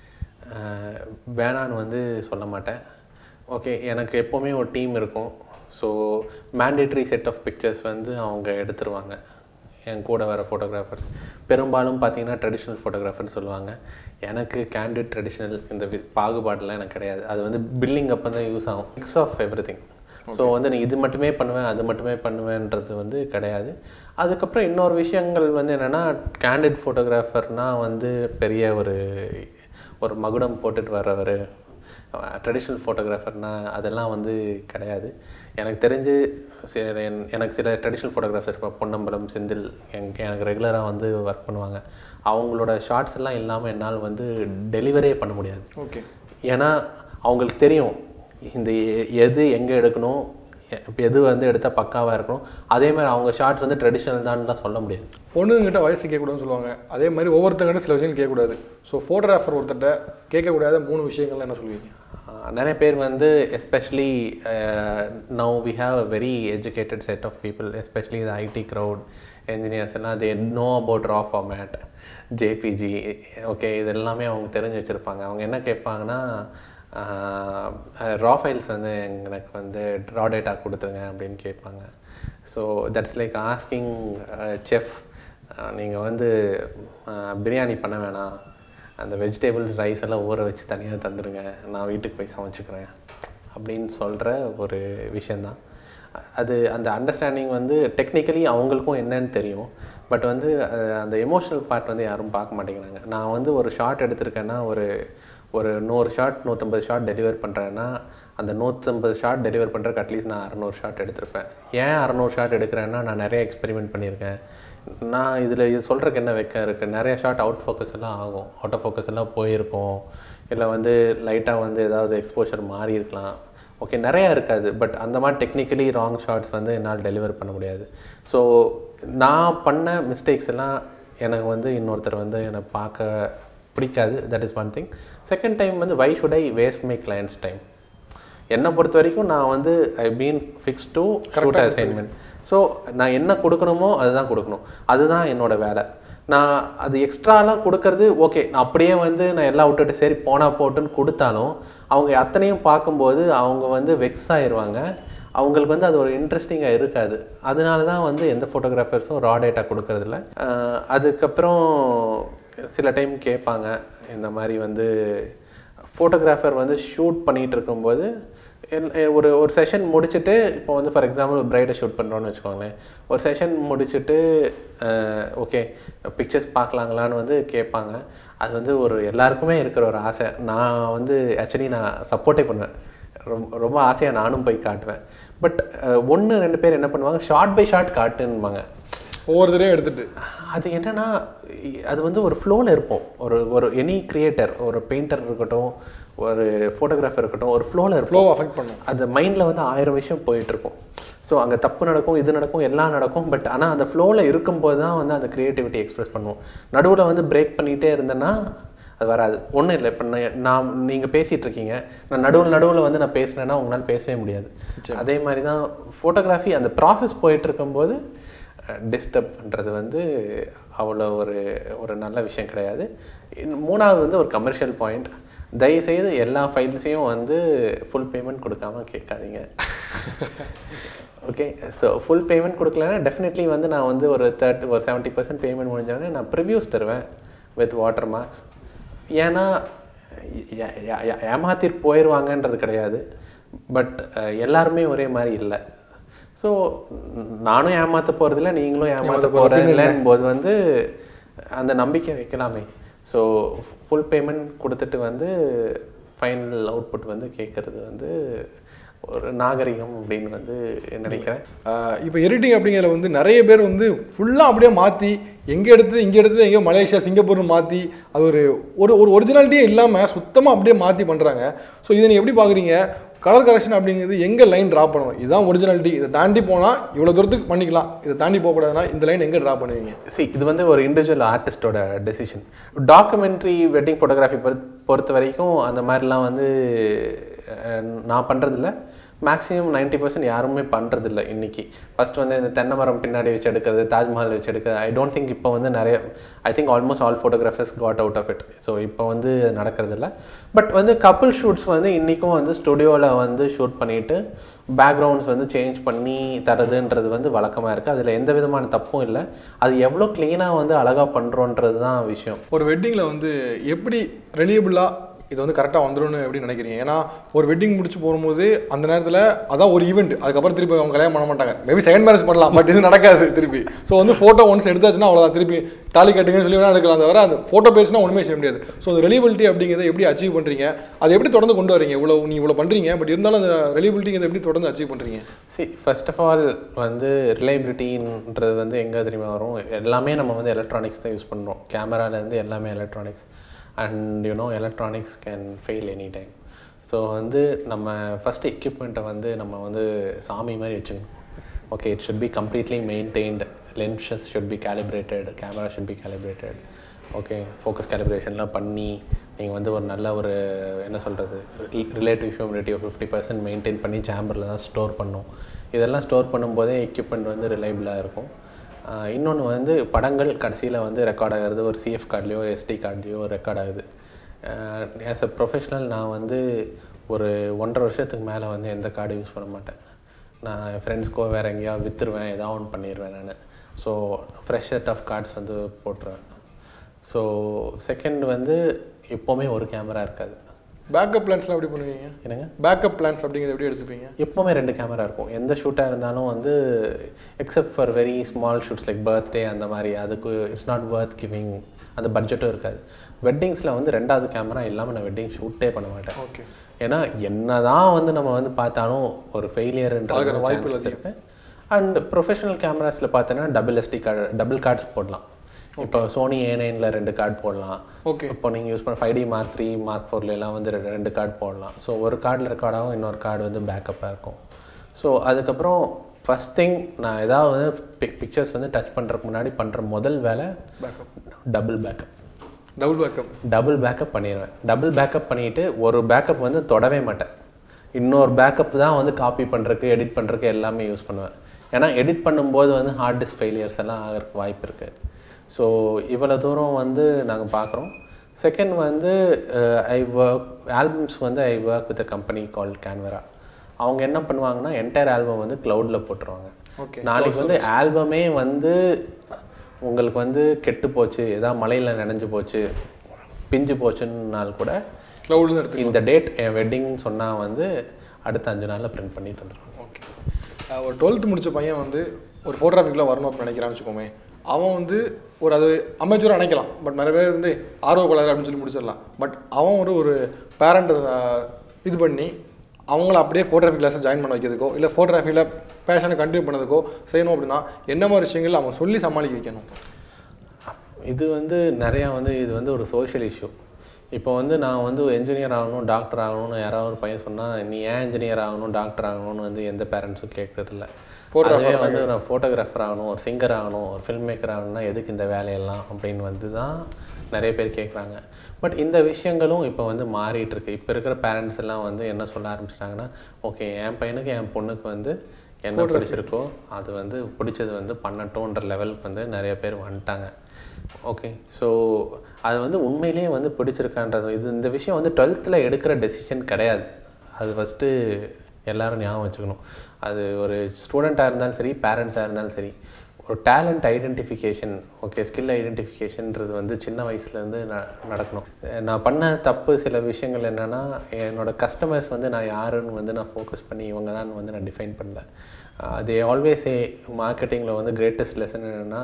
வேணான்னு வந்து சொல்ல மாட்டேன் ஓகே எனக்கு எப்போவுமே ஒரு டீம் இருக்கும் so mandatory set of pictures வந்து அவங்க எடுத்துருவாங்க என் கூட வர ஃபோட்டோகிராஃபர்ஸ் பெரும்பாலும் பார்த்தீங்கன்னா ட்ரெடிஷ்னல் ஃபோட்டோகிராஃபர்னு சொல்லுவாங்க எனக்கு கேண்டிட் ட்ரெடிஷ்னல் இந்த வி- பாகுபாடுலாம் எனக்கு கிடையாது அது வந்து பில்லிங் அப்போ தான் யூஸ் ஆகும் mix of everything so வந்து நீ இது மட்டுமே பண்ணுவேன் அது மட்டுமே பண்ணுவேன்றது வந்து கிடையாது அதுக்கப்புறம் இன்னொரு விஷயங்கள் வந்து என்னென்னா கேண்டிட் ஃபோட்டோகிராஃபர்னால் வந்து பெரிய ஒரு ஒரு மகுடம் போட்டுட்டு வர்றவர் ட்ரெடிஷ்னல் ஃபோட்டோகிராஃபர்னா அதெல்லாம் வந்து கிடையாது எனக்கு தெரிஞ்சு சில என்- எனக்கு சில ட்ரெடிஷ்னல் ஃபோட்டோகிராஃபர்ஸ் இப்போ பொன்னம்பலம் செந்தில் எங் எனக்கு ரெகுலராக வந்து ஒர்க் பண்ணுவாங்க அவங்களோட ஷார்ட்ஸ் எல்லாம் இல்லாமல் என்னால் வந்து டெலிவரே பண்ண முடியாது ஓகே ஏன்னா அவங்களுக்கு தெரியும் இந்த எ- எது எங்கே எடுக்கணும் எ- இப்ப எது வந்து எடுத்தால் பக்காவாக இருக்கணும் அதே மாதிரி அவங்க ஷார்ட்ஸ் வந்து ட்ரெடிஷ்னல் தான்லாம் சொல்ல முடியாது பொண்ணுங்கிட்ட வயசு கேட்கக்கூடாதுன்னு சொல்லுவாங்க அதே மாதிரி ஒவ்வொருத்தங்கிட்ட சில விஷயங்கள் கேட்கக்கூடாது ஸோ ஃபோட்டோகிராஃபர் ஒருத்தர்கிட்ட கேட்கக்கூடாத மூணு விஷயங்கள்லாம் என்ன சொல்லுவீங்க ஆஹ் நிறைய பேர் வந்து especially now we have a very educated set of people especially the IT crowd engineers எல்லாம் they know about raw format JPEG okay இது எல்லாமே அவங்க தெரிஞ்சு வச்சுருப்பாங்க அவங்க என்ன கேட்பாங்கன்னா ரா ஃபைல்ஸ் வந்து எனக்கு வந்து ரா டேட்டா கொடுத்துருங்க அப்படின்னு கேட்பாங்க so that's like asking chef நீங்கள் வந்து ஆஹ் பிரியாணி பண்ண வேணாம் அந்த வெஜிடபிள்ஸ் ரைஸ் எல்லாம் ஊற வச்சு தனியாக தந்துடுங்க நான் வீட்டுக்கு போய் சமைச்சுக்கிறேன் அப்படின்னு சொல்கிற ஒரு விஷயந்தான் அது அந்த அண்டர்ஸ்டாண்டிங் வந்து டெக்னிக்கலி அவங்களுக்கும் என்னன்னு தெரியும் பட் வந்து அஹ், அந்த எமோஷனல் பார்ட் வந்து யாரும் பார்க்க மாட்டேங்கிறாங்க நான் வந்து ஒரு ஷார்ட் எடுத்திருக்கேன்னா ஒரு ஒரு நூறு ஷாட் நூற்றம்பது ஷாட் டெலிவர் பண்ணுறேன்னா அந்த நூற்றம்பது ஷாட் டெலிவர் பண்ணுறதுக்கு அட்லீஸ்ட் நான் அறநூறு ஷாட் எடுத்திருப்பேன் ஏன் அறநூறு ஷாட் எடுக்கிறேன்னா நான் நிறைய எக்ஸ்பெரிமெண்ட் பண்ணியிருக்கேன் நான் இதில் இது சொல்கிறதுக்கு என்ன வெக்கம் இருக்குது நிறைய ஷாட் அவுட் ஃபோக்கஸ் எல்லாம் ஆகும் அவுட் ஆஃப் ஃபோக்கஸ் எல்லாம் போயிருக்கும் இல்லை வந்து லைட்டாக வந்து ஏதாவது எக்ஸ்போஷர் மாறி இருக்கலாம் ஓகே நிறையா இருக்காது பட் அந்த மாதிரி டெக்னிக்கலி ராங் ஷாட்ஸ் வந்து என்னால் டெலிவர் பண்ண முடியாது ஸோ நான் பண்ண மிஸ்டேக்ஸ் எல்லாம் எனக்கு வந்து இன்னொருத்தர் வந்து என்னை பார்க்க பிடிக்காது that is one thing second time வந்து why should I waste my clients time என்னை பொறுத்த வரைக்கும் நான் வந்து I been fix to shoot assignment so நான் என்ன கொடுக்கணுமோ அதுதான் கொடுக்கணும் அதுதான் என்னோட வேலை நான் அது எக்ஸ்ட்ராலாம் கொடுக்கறது ஓகே நான் அப்படியே வந்து நான் எல்லாம் விட்டுட்டு சரி போனா போட்டுன்னு கொடுத்தாலும் அவங்க அத்தனையும் பார்க்கும்போது அவங்க வந்து வெக்ஸ் ஆயிடுவாங்க அவங்களுக்கு வந்து அது ஒரு இன்ட்ரெஸ்டிங்காக இருக்காது அதனால தான் வந்து எந்த ஃபோட்டோகிராஃபர்ஸும் ரா டேட்டா கொடுக்கறதில்ல அஹ் அதுக்கப்புறம் சில டைம் கேட்பாங்க இந்த மாதிரி வந்து ஃபோட்டோகிராஃபர் வந்து ஷூட் பண்ணிகிட்டு இருக்கும்போது எல்- எ- ஒரு ஒரு செஷன் முடிச்சுட்டு இப்போ வந்து ஃபார் எக்ஸாம்பிள் பிரைடை ஷூட் பண்ணுறோன்னு வச்சுக்கோங்களேன் ஒரு செஷன் முடிச்சுட்டு ஓகே பிக்சர்ஸ் பார்க்கலாங்களான்னு வந்து கேட்பாங்க அது வந்து ஒரு எல்லாருக்குமே இருக்கிற ஒரு ஆசை நான் வந்து ஆக்சுவலி நான் சப்போர்ட்டே பண்ணுவேன் ரொம்ப ரொம்ப ஆசையாக நானும் போய் காட்டுவேன் பட் ஒன்று ரெண்டு பேர் என்ன பண்ணுவாங்க ஷார்ட் பை ஷார்ட் காட்டுன்னுவாங்க ஒவ்வொருத்தரையும் எடுத்துட்டு அது என்னன்னா இ- அது வந்து ஒரு ஃப்ளோவில் இருப்போம் ஒரு ஒரு எனி கிரியேட்டர் ஒரு பெயிண்டர் இருக்கட்டும் ஒரு ஃபோட்டோகிராஃபர் இருக்கட்டும் ஒரு ஃப்ளோவில் இருப்போம் ஃப்ளோவை அஃபெக்ட் பண்ணும் அந்த மைண்டில் வந்து ஆயிரம் விஷயம் போயிட்டு இருக்கும் ஸோ அங்கே தப்பு நடக்கும் இது நடக்கும் எல்லாம் நடக்கும் பட் ஆனால் அந்த ஃப்ளோவில் இருக்கும்போது தான் வந்து அந்த க்ரியேட்டிவிட்டி எக்ஸ்பிரஸ் பண்ணுவோம் நடுவில் வந்து பிரேக் பண்ணிகிட்டே இருந்தேன்னா அது வராது ஒன்றும் இல்லை இப்போ நான் நீங்கள் பேசிகிட்டு இருக்கீங்க நான் நடுவில் நடுவில் வந்து நான் பேசினேன்னா உங்களால் பேசவே முடியாது அதே மாதிரி தான் ஃபோட்டோகிராஃபி அந்த ப்ராசஸ் போயிட்டு இருக்கும்போது டிஸ்டர்ப் பண்ணுறது வந்து அவ்வளோ ஒரு ஒரு நல்ல விஷயம் கிடையாது இன்னும் மூணாவது வந்து ஒரு கமர்ஷியல் பாயிண்ட் தயவுசெய்து எல்லா ஃபைல்ஸையும் வந்து ஃபுல் பேமெண்ட் கொடுக்காம கேட்காதீங்க ஓகே ஸோ ஃபுல் பேமெண்ட் கொடுக்கலன்னா டெஃபினெட்லி வந்து நான் வந்து ஒரு தேர்ட்டி ஒரு செவன்ட்டி பர்சன்ட் பேமெண்ட் முடிஞ்சோடனே நான் ப்ரிவ்யூஸ் தருவேன் வித் வாட்டர் மார்க்ஸ் ஏன்னா ஏ- ஏ- ஏ- ஏமாத்திட்டு போயிடுவாங்கன்றது கிடையாது பட் எல்லாருமே ஒரே மாதிரி இல்லை ஸோ நானும் ஏமாத்த போகிறதில்ல நீங்களும் ஏமாத்த போகிறதில்லன்னு போது வந்து அந்த நம்பிக்கை வைக்கலாமே ஸோ ஃபுல் பேமெண்ட் கொடுத்துட்டு வந்து ஃபைனல் அவுட்புட் வந்து கேட்குறது வந்து ஒரு நாகரிகம் அப்படின்னு வந்து நினைக்கிறேன் இப்போ எடிட்டிங் அப்படிங்கிறத வந்து நிறைய பேர் வந்து ஃபுல்லாக அப்படியே மாற்றி எங்கே எடுத்து இங்கே எடுத்து எங்கேயோ மலேசியா சிங்கப்பூர்னு மாற்றி அது ஒரு ஒரு ஒரு ஒரிஜினாலிட்டியே இல்லாமல் சுத்தமாக அப்படியே மாற்றி பண்ணுறாங்க ஸோ இதை நீங்கள் எப்படி பார்க்குறீங்க கலர் கரெக்ஷன் அப்படிங்கிறது எங்கே லைன் ட்ரா பண்ணணும் இதுதான் ஒரிஜினாலிட்டி இதை தாண்டி போனால் இவ்வளோ தூரத்துக்கு பண்ணிக்கலாம் இதை தாண்டி போகக்கூடாதுன்னா இந்த லைன் எங்கே ட்ரா பண்ணுவீங்க சி இது வந்து ஒரு இண்டிவிஜுவல் ஆர்டிஸ்டோட டெசிஷன் டாக்குமெண்ட்ரி வெட்டிங் ஃபோட்டோகிராஃபி பொறுத்த வரைக்கும் அந்த மாதிரிலாம் வந்து அஹ், நான் பண்ணுறதில்ல மேக்ஸிமம் 90% பர்சன்ட் யாருமே பண்ணுறதில்ல இன்னைக்கு ஃபர்ஸ்ட் வந்து இந்த தென்னை மரம் பின்னாடி வச்சு எடுக்கிறது தாஜ்மஹால் வச்சு எடுக்கிறது ஐ டோன்ட் திங்க் இப்போ வந்து நிறைய I think almost all photographers got out of it so இப்போ வந்து நடக்கிறதில்ல பட் வந்து கப்புள் ஷூட்ஸ் வந்து இன்றைக்கும் வந்து ஸ்டுடியோவில் வந்து ஷூட் பண்ணிட்டு பேக்ரவுண்ட்ஸ் வந்து சேஞ்ச் பண்ணி தரதுன்றது வந்து வழக்கமாக இருக்குது அதில் எந்த விதமான தப்பும் இல்லை அது எவ்வளோ க்ளீனாக வந்து அழகாக பண்ணுறோன்றது தான் விஷயம் ஒரு வெட்டிங்கில் வந்து எப்படி ரெலியபிளாக இது வந்து கரெக்டாக வந்துரும்னு எப்படி நினைக்கிறீங்க ஏன்னா ஒரு வெட்டிங் முடிச்சு போகும்போது அந்த நேரத்தில் அதான் ஒரு ஈவெண்ட் அதுக்கப்புறம் திருப்பி அவங்க கல்யாணம் பண்ண மாட்டாங்க மேபி செகண்ட் மேரேஜ் பண்ணலாம் பட் இது நடக்காது திருப்பி ஸோ வந்து ஃபோட்டோ ஒன்ஸ் எடுத்தாச்சுன்னா அவ்வளோதான் திருப்பி தாலி கட்டுங்கன்னு சொல்லி வேணா எடுக்கலாம் தவிர அந்த ஃபோட்டோ பேசினா ஒன்றுமே செய்ய முடியாது ஸோ அந்த ரெலியபிலிட்டி அப்படிங்கிறத எப்படி அச்சீவ் பண்ணுறீங்க அதை எப்படி தொடர்ந்து கொண்டு வரீங்க இவ்வளோ நீ இவ்வளோ பண்ணுறீங்க பட் இருந்தாலும் அந்த ரெலியபிலிட்டிங்கிறத எப்படி தொடர்ந்து அச்சீவ் பண்ணுறீங்க சி ஃபர்ஸ்ட் ஆஃப் ஆல் வந்து ரிலையபிலிட்டின்றது வந்து எங்கே தெரியுமா வரும் எல்லாமே நம்ம வந்து எலக்ட்ரானிக்ஸ் தான் யூஸ் பண்ணுறோம் கேமராலேருந்து எல்லாமே electronics and you know electronics can fail any time so வந்து நம்ம ஃபஸ்ட் எக்யூப்மெண்ட்டை வந்து நம்ம வந்து சாமி மாதிரி வச்சுக்கணும் okay it should be completely maintained lenses should be calibrated camera should be calibrated okay focus கேலிப்ரேஷன்லாம் பண்ணி நீங்கள் வந்து ஒரு நல்ல ஒரு என்ன சொல்கிறது ரிலேட்டிவ் ஹியூமிடிட்டி ஒரு ஃபிஃப்டி பர்சன்ட் மெயின்டைன் பண்ணி சேம்பரில் தான் ஸ்டோர் பண்ணும் இதெல்லாம் ஸ்டோர் பண்ணும்போதே எக்யூப்மெண்ட் வந்து ரிலையபிளாக இருக்கும் இன்னொன்று வந்து படங்கள் கடைசியில் வந்து ரெக்கார்ட் ஆகிறது ஒரு சிஎஃப் கார்ட்லேயோ ஒரு எஸ்டி கார்ட்லேயோ ரெக்கார்ட் ஆகுது ஆஸ் அ ப்ரொஃபஷ்னல் நான் வந்து ஒரு ஒன்றரை வருஷத்துக்கு மேலே வந்து எந்த கார்டு யூஸ் பண்ண மாட்டேன் நான் என் ஃப்ரெண்ட்ஸ்க்கோ வேறு எங்கேயாவது விற்றுருவேன் ஏதாவது ஒன்று பண்ணிடுவேன் நான் so fresh set of cards வந்து போட்டுருவேன் ஸோ செகண்ட் வந்து எப்போவுமே ஒரு கேமரா இருக்காது பேக்கப் பிளான்ஸ்லாம் எப்படி பண்ணுவீங்க என்னங்க பேக்கப் பிளான்ஸ் அப்படிங்கிறத எப்படி எடுத்துப்பீங்க எப்போவுமே ரெண்டு கேமரா இருக்கும் எந்த ஷூட்டாக இருந்தாலும் வந்து except for very small shoots like birthday அந்த மாதிரி அதுக்கு இட்ஸ் நாட் worth கிவிங் அந்த பட்ஜெட்டும் இருக்காது வெட்டிங்ஸில் வந்து ரெண்டாவது கேமரா இல்லாமல் நான் வெட்டிங் ஷூட்டே பண்ண மாட்டேன் ஓகே ஏன்னா என்னதான் வந்து நம்ம வந்து பார்த்தாலும் ஒரு ஃபெயிலியர்ன்ற வாய்ப்பு இருக்கு அண்ட் ப்ரொஃபஷனல் கேமராஸில் பார்த்தோன்னா double SD card double cards போடலாம் இப்போ சோனி ஏ நைனில் ரெண்டு கார்டு போடலாம் ஓகே இப்போ நீங்கள் யூஸ் பண்ண five D mark three mark ஃபோர்ல எல்லாம் வந்து ரெண்டு ரெண்டு கார்டு போடலாம் ஸோ ஒரு கார்டில் ரெக்கார்ட் ஆகும் இன்னொரு கார்டு வந்து பேக்கப்பாக இருக்கும் ஸோ அதுக்கப்புறம் ஃபஸ்ட் திங் நான் ஏதாவது வந்து பிக்சர்ஸ் வந்து டச் பண்ணுறதுக்கு முன்னாடி பண்ணுற முதல் வேலை backup double backup double backup double backup பண்ணிடுவேன் டபுள் பேக்கப் பண்ணிவிட்டு ஒரு பேக்கப் வந்து தொடவே மாட்டேன் இன்னொரு பேக்கப் தான் வந்து காப்பி பண்ணுறதுக்கு எடிட் பண்ணுறதுக்கு எல்லாமே யூஸ் பண்ணுவேன் ஏன்னா எடிட் பண்ணும்போது வந்து ஹார்ட் டிஸ்க் ஃபெயிலியர்ஸ் எல்லாம் ஆகிறதுக்கு வாய்ப்பு இருக்குது ஸோ இவ்வளோ தூரம் வந்து நாங்கள் பார்க்குறோம் செகண்ட் வந்து ஐ ஒர்க் ஆல்பம்ஸ் வந்து I work with a company call Canvera அவங்க என்ன பண்ணுவாங்கன்னா என்டையர் ஆல்பம் வந்து க்ளவுடில் போட்டுருவாங்க ஓகே நாளைக்கு வந்து ஆல்பமே வந்து உங்களுக்கு வந்து கெட்டு போச்சு ஏதாவது மழையில் நனைஞ்சு போச்சு பிஞ்சு போச்சுன்னால் கூட க்ளவுட்லேருந்து எடுத்து இந்த டேட் என் வெட்டிங்னு சொன்னால் வந்து அடுத்த அஞ்சு நாளில் பிரிண்ட் பண்ணி தந்துடுவோம் ஓகே அஹ் ஒரு டுவெல்த் முடிச்ச பையன் வந்து ஒரு ஃபோட்டோகிராஃபிக்கில் வரணும் அப்படின்னு நினைக்கிறான்னு வச்சுக்கோமே அவன் வந்து ஒரு அது அமைச்சராக நினைக்கலாம் பட் நிறைய பேர் வந்து ஆர்வ கலர் அப்படின்னு சொல்லி முடிச்சிடலாம் பட் அவன் ஒரு ஒரு பேரண்ட் இது பண்ணி அவங்கள அப்படியே ஃபோட்டோகிராஃபி கிளாஸை ஜாயின் பண்ண வைக்கிறதுக்கோ இல்லை ஃபோட்டோகிராஃபியில் பேஷனை கண்டினியூ பண்ணதுக்கோ செய்யணும் அப்படின்னா என்ன மாதிரி விஷயங்கள் அவங்க சொல்லி சமாளிக்க வைக்கணும் இது வந்து நிறையா வந்து இது வந்து ஒரு சோஷியல் இஷ்யூ இப்போ வந்து நான் வந்து என்ஜினியர் ஆகணும் டாக்டர் ஆகணும்னு யாராவது ஒரு பையன் சொன்னால் நீ ஏன் இன்ஜினியர் ஆகணும் டாக்டர் ஆகணும்னு வந்து எந்த பேரண்ட்ஸும் கேட்கறதில்ல அதே வந்து நான் ஃபோட்டோகிராஃபர் ஆகணும் ஒரு சிங்கர் ஆகணும் ஒரு ஃபில்ம் மேக்கர் ஆகணும்னா எதுக்கு இந்த வேலையெல்லாம் அப்படின்னு வந்து தான் நிறைய பேர் கேட்குறாங்க பட் இந்த விஷயங்களும் இப்போ வந்து மாறிட்டு இருக்கு இப்போ இருக்கிற பேரண்ட்ஸ் எல்லாம் வந்து என்ன சொல்ல ஆரம்பிச்சிட்டாங்கன்னா ஓகே என் பையனுக்கு என் பொண்ணுக்கு வந்து என்ன பிடிச்சிருக்கோ அது வந்து பிடிச்சது வந்து பண்ணட்டும்ன்ற லெவலுக்கு வந்து நிறைய பேர் வந்துட்டாங்க ஓகே ஸோ அது வந்து உண்மையிலேயே வந்து பிடிச்சிருக்கான்றது இது இந்த விஷயம் வந்து டுவெல்த்தில் எடுக்கிற டெசிஷன் கிடையாது அது ஃபஸ்ட்டு எல்லாரும் ஞாபகம் வச்சுக்கணும் அது ஒரு ஸ்டூடெண்ட்டாக இருந்தாலும் சரி பேரண்ட்ஸாக இருந்தாலும் சரி ஒரு டேலண்ட் ஐடென்டிஃபிகேஷன் ஓகே ஸ்கில் ஐடென்டிஃபிகேஷன்ன்றது வந்து சின்ன வயசுலேருந்து ந நடக்கணும் அஹ் நான் பண்ண தப்பு சில விஷயங்கள் என்னென்னா என்னோட கஸ்டமர்ஸ் வந்து நான் யாருன்னு வந்து நான் ஃபோக்கஸ் பண்ணி இவங்க தான் வந்து நான் டிஃபைன் பண்ணல அது ஆல்வேஸ் ஏ மார்க்கெட்டிங்கில் வந்து கிரேட்டஸ்ட் லெசன் என்னென்னா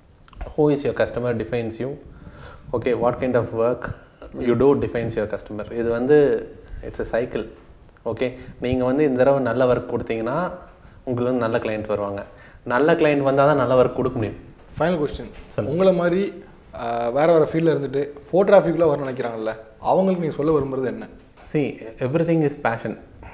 who is your customer defines you okay what kind of work you do defines your customer இது வந்து இட்ஸ் a cycle ஓகே நீங்கள் வந்து இந்த தடவை நல்ல ஒர்க் கொடுத்தீங்கன்னா உங்களுக்கு வந்து நல்ல கிளைண்ட் வருவாங்க நல்ல கிளைண்ட் வந்தால் தான் நல்ல ஒர்க் கொடுக்க முடியும் ஃபைனல் கொஸ்டின் உங்களை மாதிரி அஹ், வேற வேற ஃபீல்டில் இருந்துட்டு ஃபோட்டோகிராஃபிக்குள்ளே வர நினைக்கிறாங்கல்ல அவங்களுக்கு நீங்கள் சொல்ல விரும்புறது என்ன see everything is passion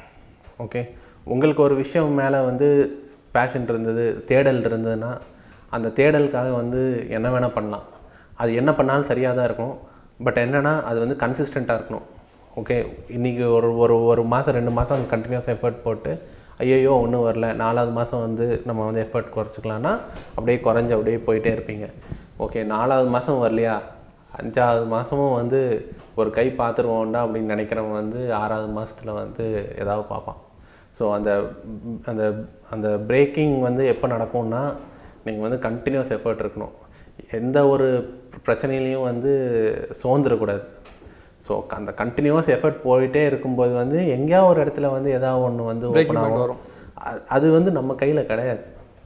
okay உங்களுக்கு ஒரு விஷயம் மேலே வந்து பேஷன் இருந்தது தேடல் இருந்ததுன்னா அந்த தேடலுக்காக வந்து என்ன வேணால் பண்ணலாம் அது என்ன பண்ணாலும் சரியாக தான் இருக்கும் பட் என்னென்னா அது வந்து கன்சிஸ்டண்ட்டாக இருக்கணும் ஓகே இன்றைக்கி ஒரு ஒரு ஒரு மாதம் ரெண்டு மாதம் கண்டினியூஸ் எஃபர்ட் போட்டு ஐயையோ ஒன்றும் வரல நாலாவது மாதம் வந்து நம்ம வந்து எஃபர்ட் குறைச்சிக்கலாம்னா அப்படியே குறைஞ்சு அப்படியே போயிட்டே இருப்பீங்க ஓகே நாலாவது மாதம் வரலையா அஞ்சாவது மாதமும் வந்து ஒரு கை பார்த்துருவோம்டா அப்படின்னு நினைக்கிறவன் வந்து ஆறாவது மாதத்துல வந்து ஏதாவது பார்ப்பான் ஸோ அந்த ம், அந்த அந்த பிரேக்கிங் வந்து எப்போ நடக்கும்னா நீங்கள் வந்து கண்டினியூஸ் எஃபர்ட் இருக்கணும் எந்த ஒரு பிரச்சனையிலையும் வந்து சோர்ந்துடக்கூடாது ஸோ அந்த கண்டினியூஸ் எஃபர்ட் போயிட்டே இருக்கும்போது வந்து எங்கேயா ஒரு இடத்துல வந்து ஏதாவது ஒன்று வந்து ஓப்பன் ஆகும் வரும். அ- அது வந்து நம்ம கையில் கிடையாது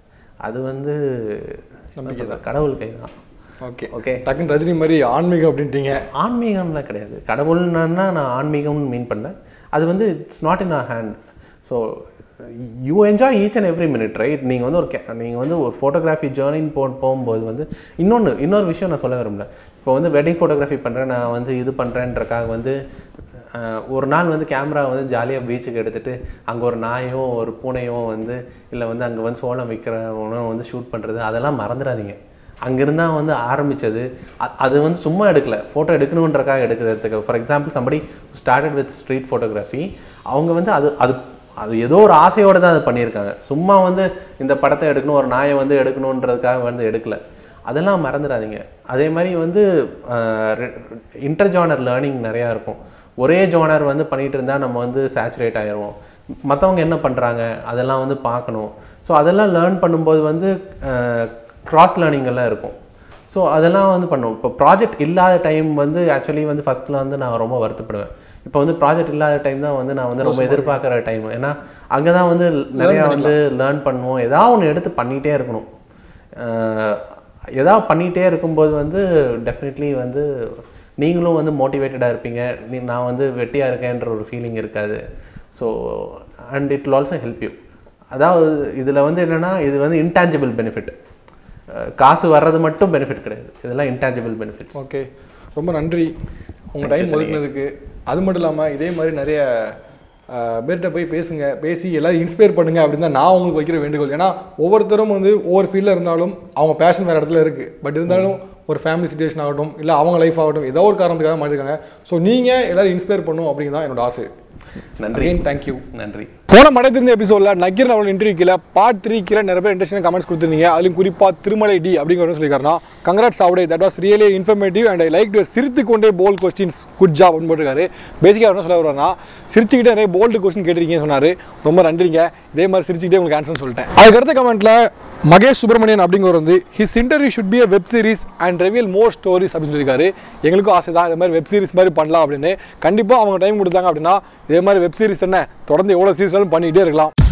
அது வந்து என்ன சொல்றது, கடவுள் கை தான் ஓகே ஓகே டக்குன்னு ரஜினி மாதிரி ஆன்மீகம் அப்படின்ட்டீங்க ஆன்மீகம்லாம் கிடையாது கடவுள்னா நான் ஆன்மீகம்னு மீன் பண்ணேன் அது வந்து it's not in a hand so you enjoy each and every minute right நீங்கள் வந்து ஒரு நீங்கள் வந்து ஒரு ஃபோட்டோகிராஃபி ஜேர்னின்னு போ போகும்போது வந்து இன்னொன்று இன்னொரு விஷயம் நான் சொல்ல விரும்பல இப்போ வந்து வெட்டிங் ஃபோட்டோகிராஃபி பண்ணுறேன் நான் வந்து இது பண்ணுறேன்றக்காக வந்து அஹ், ஒரு நாள் வந்து கேமரா வந்து ஜாலியாக பீச்சுக்கு எடுத்துகிட்டு அங்கே ஒரு நாயோ ஒரு பூனையோ வந்து இல்லை வந்து அங்கே வந்து சோளம் விற்கிறவனோ வந்து ஷூட் பண்ணுறது அதெல்லாம் மறந்துடாதீங்க அங்கிருந்தா வந்து ஆரம்பிச்சது அ- அது வந்து சும்மா எடுக்கல ஃபோட்டோ எடுக்கணுன்றக்காக எடுக்கிறதுக்கு for example somebody started with street photography அவங்க வந்து அது அது அது ஏதோ ஒரு ஆசையோடு தான் அது பண்ணியிருக்காங்க சும்மா வந்து இந்த படத்தை எடுக்கணும் ஒரு நாயை வந்து எடுக்கணுன்றதுக்காக வந்து எடுக்கல அதெல்லாம் மறந்துடாதீங்க அதே மாதிரி வந்து இன்டர் ஜானர் லேர்னிங் நிறையா இருக்கும் ஒரே ஜானர் வந்து பண்ணிட்டு இருந்தால் நம்ம வந்து சேச்சுரேட் ஆயிடுவோம் மற்றவங்க என்ன பண்ணுறாங்க அதெல்லாம் வந்து பார்க்கணும் ஸோ அதெல்லாம் லேர்ன் பண்ணும்போது வந்து கிராஸ் லேர்னிங் எல்லாம் இருக்கும் ஸோ அதெல்லாம் வந்து பண்ணுவோம் இப்போ ப்ராஜெக்ட் இல்லாத டைம் வந்து ஆக்சுவலி வந்து ஃபஸ்ட்டில் வந்து நான் ரொம்ப வருத்தப்படுவேன் இப்போ வந்து ப்ராஜெக்ட் இல்லாத டைம் தான் வந்து நான் வந்து ரொம்ப எதிர்பார்க்குற டைம் ஏன்னா அங்கே தான் வந்து நிறையா வந்து லேர்ன் பண்ணுவோம் ஏதாவது ஒன்று எடுத்து பண்ணிகிட்டே இருக்கணும் அஹ் ஏதாவது பண்ணிகிட்டே இருக்கும்போது வந்து டெஃபினெட்லி வந்து நீங்களும் வந்து மோட்டிவேட்டடாக இருப்பீங்க நீ நான் வந்து வெட்டியாக இருக்கேன்ற ஒரு ஃபீலிங் இருக்காது so and it will also help you அதாவது இதில் வந்து என்னென்னா இது வந்து இன்டான்ஜிபிள் பெனிஃபிட் காசு வர்றது மட்டும் பெனிஃபிட் கிடையாது இதெல்லாம் இன்டான்ஜிபிள் பெனிஃபிட் ஓகே ரொம்ப நன்றி உங்கள் டைம் ஒதுக்குனதுக்கு அது மட்டும் இல்லாமல் இதே மாதிரி நிறைய அஹ், பேர்கிட்ட போய் பேசுங்க பேசி எல்லாரும் இன்ஸ்பயர் பண்ணுங்க அப்படின்னு தான் நான் உங்களுக்கு வைக்கிற வேண்டுகோள் ஏன்னா ஒவ்வொருத்தரும் வந்து ஒவ்வொரு ஃபீல்டில் இருந்தாலும் அவங்க பேஷன் வேறு இடத்துல இருக்குது பட் இருந்தாலும் ஒரு ஃபேமிலி சுச்சுவேஷன் ஆகட்டும் இல்லை அவங்க லைஃப் ஆகட்டும் ஏதோ ஒரு காரணத்துக்காக மாட்டிருக்காங்க ஸோ நீங்கள் எல்லாரும் இன்ஸ்பயர் பண்ணும் அப்படிங்கிறது தான் என்னோட ஆசை நன்றி அகைன் தேங்க்யூ நன்றி போன மடை திருந்த எபிசோடில் நக்கீரன் அவரோட இன்டர்வியூ கீழே பார்ட் த்ரீ கீழே நிறைய பேர் இன்ட்ரெஸ்டிங் கமெண்ட்ஸ் கொடுத்துருந்தீங்க அதுவும் குறிப்பாக திருமலை டி அப்படிங்கிற சொல்லியிருக்காருனா கங்க்ராட்ஸ் அவடே that was really informative and I like to சிரித்து கொண்டே போல் கொஸ்டின்ஸ் குட் ஜாப் அப்படின்னு போட்டிருக்காரு பேசிக்காக என்ன சொல்ல வர்றாருன்னா சிரிச்சுக்கிட்டே நிறைய போல்டு கொஸ்டின் கேட்டிருக்கீங்கன்னு சொன்னார் ரொம்ப நன்றிங்க இதே மாதிரி சிரிச்சுக்கிட்டே உங்களுக்கு ஆன்சர் சொல்லிட்டேன் அதுக்கடுத்த கமெண்ட்டில் மகேஷ் சுப்பிரமணியன் அப்படிங்கிறவர் வந்து his interview should be a web series and reveal more stories அப்படின்னு சொல்லியிருக்காரு எங்களுக்கும் ஆசை தான் இது மாதிரி வெப் சீரிஸ் மாதிரி பண்ணலாம் அப்படின்னு கண்டிப்பாக அவங்க டைம் கொடுத்தாங்க அப்படின்னா இதே மாதிரி வெப் சீரிஸ் என்ன தொடர்ந்து எவ்வளோ சீரிஸ் பண்ணிகிட்டே இருக்கலாம்